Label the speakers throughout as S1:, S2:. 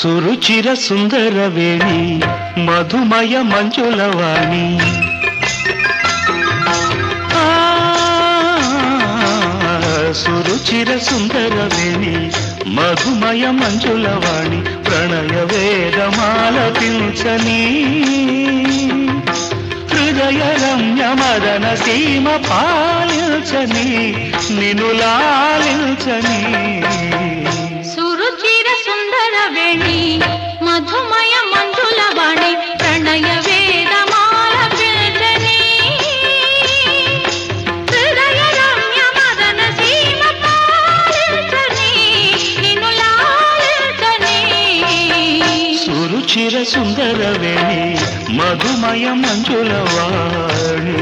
S1: సురుచిర సుందర వేణి మధుమయ మంజులవాణి ఆ, సురుచిర సుందర వేణి మధుమయ మంజులవాణి ప్రణయ వేదమాల పిల్చని హృదయ రమ్య మదన సీమ పాలించని నిను లాలించని
S2: సురుచిర సుందర వేణి మధుమయ మంజుల వాణి ప్రణయ వేదమాల పిల్చని హృదయ రమ్య మదన సీమ పాలించని నిన్ను లాలించని
S1: సురుచిర సుందర వేణి మధుమయ మంజుల వాణి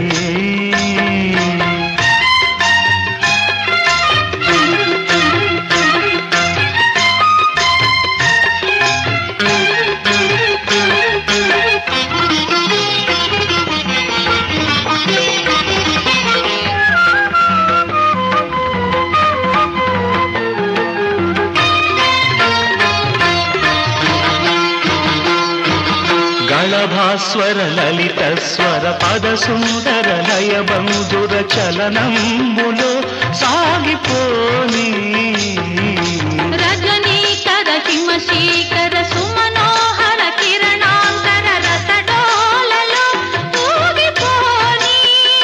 S1: గళభాస్వర లలిత స్వర పద సుందర లయ బంధుర చలనంబులో సాగిపోని
S2: రజనీకర హిమశీకర సుమనోహర కిరణాంతర రసడోలలో ఊగిపోని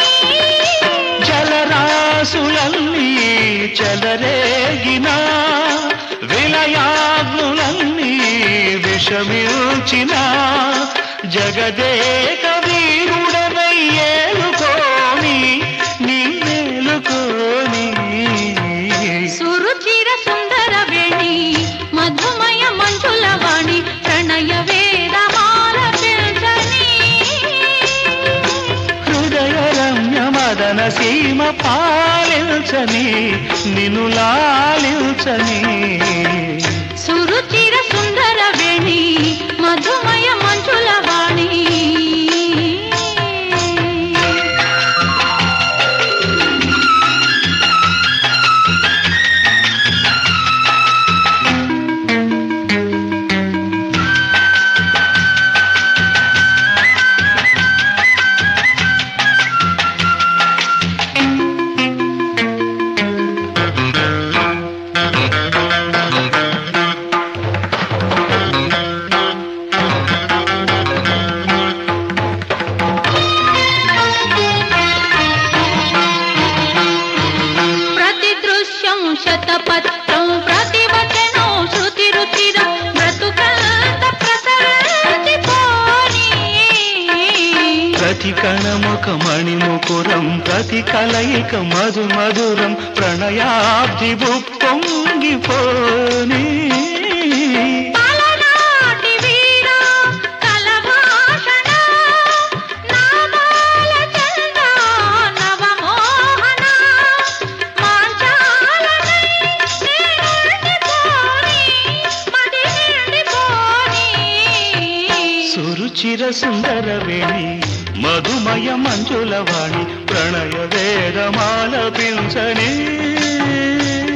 S1: జలరాసులన్నీ చెలరేగిన విలయాగ్నులన్నీ విషమిల్చిన జగదేక వీరుడవై ఏలుకోని నిన్నేలుకోని
S2: సురుచిర సుందర వేణి మధుమయ మంజుల వాణి ప్రణయ వేదమాల పిల్చని
S1: హృదయ రమ్య మదన సీమ పాలించని నిను లాలించని
S2: సురుచిర సుందర వేణి మధుమయ మంజుల వాణి ప్రతి దృశ్యం శతపత్రం ప్రతివచనం శృతి రుచిరం బ్రతుకంత ప్రసరించిపోని
S1: ప్రతి కణముఖ మణిముకురం ప్రతి కలయిక మధు మధురం ప్రణయాబ్ది పొంగిపోని
S2: పలనాటి వీరా కలభాషణ నామాల చంద నవమోహన మాంచాలనై నిండిపోని మది నిండిపోని
S1: సురుచిర సుందర వేణి మధుమయ మంజుల వాణి ప్రణయ వేదమాల పించని